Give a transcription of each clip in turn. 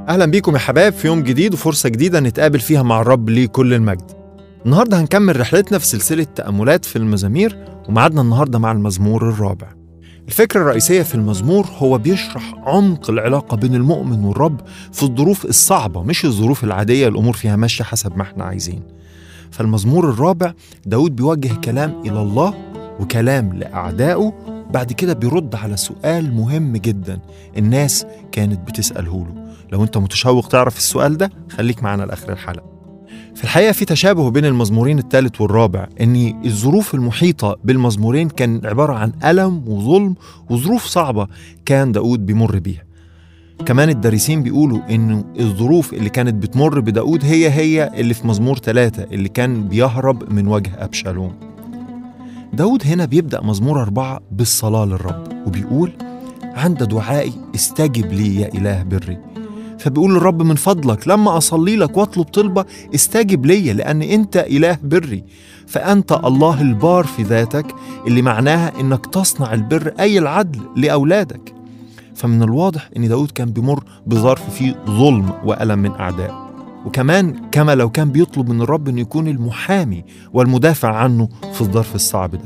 أهلا بيكم يا حباب في يوم جديد وفرصة جديدة نتقابل فيها مع الرب ليه كل المجد النهاردة هنكمل رحلتنا في سلسلة تأملات في المزامير ومعادنا النهاردة مع المزمور الرابع الفكرة الرئيسية في المزمور هو بيشرح عمق العلاقة بين المؤمن والرب في الظروف الصعبة مش الظروف العادية الأمور فيها ماشية حسب ما احنا عايزين فالمزمور الرابع داود بيوجه كلام إلى الله وكلام لأعدائه بعد كده بيرد على سؤال مهم جدا الناس كانت بتسأله له لو انت متشوق تعرف السؤال ده خليك معنا لآخر الحلقة في الحقيقة في تشابه بين المزمورين الثالث والرابع إن الظروف المحيطة بالمزمورين كان عبارة عن ألم وظلم وظروف صعبة كان داود بيمر بيها كمان الدارسين بيقولوا إنه الظروف اللي كانت بتمر بداود هي هي اللي في مزمور ثلاثة اللي كان بيهرب من وجه أبشالوم داود هنا بيبدأ مزمور أربعة بالصلاة للرب وبيقول عند دعائي استجب لي يا إله بري فبيقول للرب من فضلك لما أصلي لك واطلب طلبة استجب لي لأن أنت إله بري فأنت الله البار في ذاتك اللي معناها إنك تصنع البر أي العدل لأولادك فمن الواضح إن داود كان بيمر بظرف فيه ظلم وألم من أعدائه وكمان كما لو كان بيطلب من الرب انه يكون المحامي والمدافع عنه في الظرف الصعب ده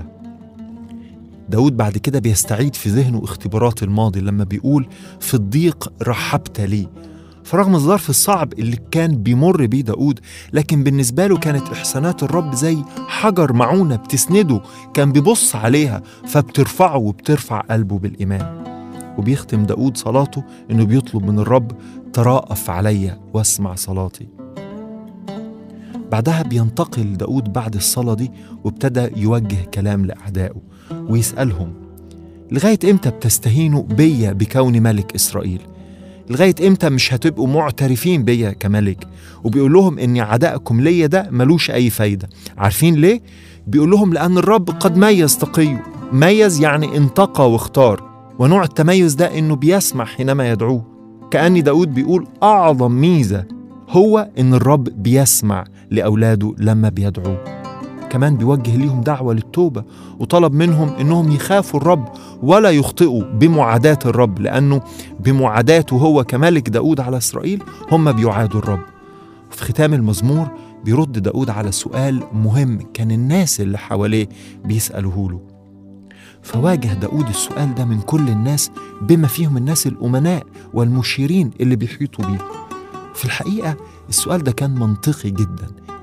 داود بعد كده بيستعيد في ذهنه اختبارات الماضي لما بيقول في الضيق رحبت لي فرغم الظرف الصعب اللي كان بيمر بيه داود لكن بالنسبة له كانت إحسانات الرب زي حجر معونة بتسنده كان بيبص عليها فبترفعه وبترفع قلبه بالإيمان وبيختم داود صلاته إنه بيطلب من الرب تراءف عليا واسمع صلاتي بعدها بينتقل داود بعد الصلاة دي وابتدى يوجه كلام لأعدائه ويسألهم لغاية إمتى بتستهينوا بيا بكوني ملك إسرائيل لغاية إمتى مش هتبقوا معترفين بيا كملك وبيقول لهم إن عدائكم ليا ده ملوش أي فايدة عارفين ليه؟ بيقول لهم لأن الرب قد ميز تقيه ميز يعني انتقى واختار ونوع التميز ده إنه بيسمع حينما يدعوه كأن داود بيقول أعظم ميزة هو إن الرب بيسمع لأولاده لما بيدعوه كمان بيوجه ليهم دعوة للتوبة وطلب منهم إنهم يخافوا الرب ولا يخطئوا بمعاداة الرب لأنه بمعاداته هو كملك داود على إسرائيل هم بيعادوا الرب في ختام المزمور بيرد داود على سؤال مهم كان الناس اللي حواليه بيسألوه له فواجه داود السؤال ده من كل الناس بما فيهم الناس الأمناء والمشيرين اللي بيحيطوا بيه في الحقيقة السؤال ده كان منطقي جدا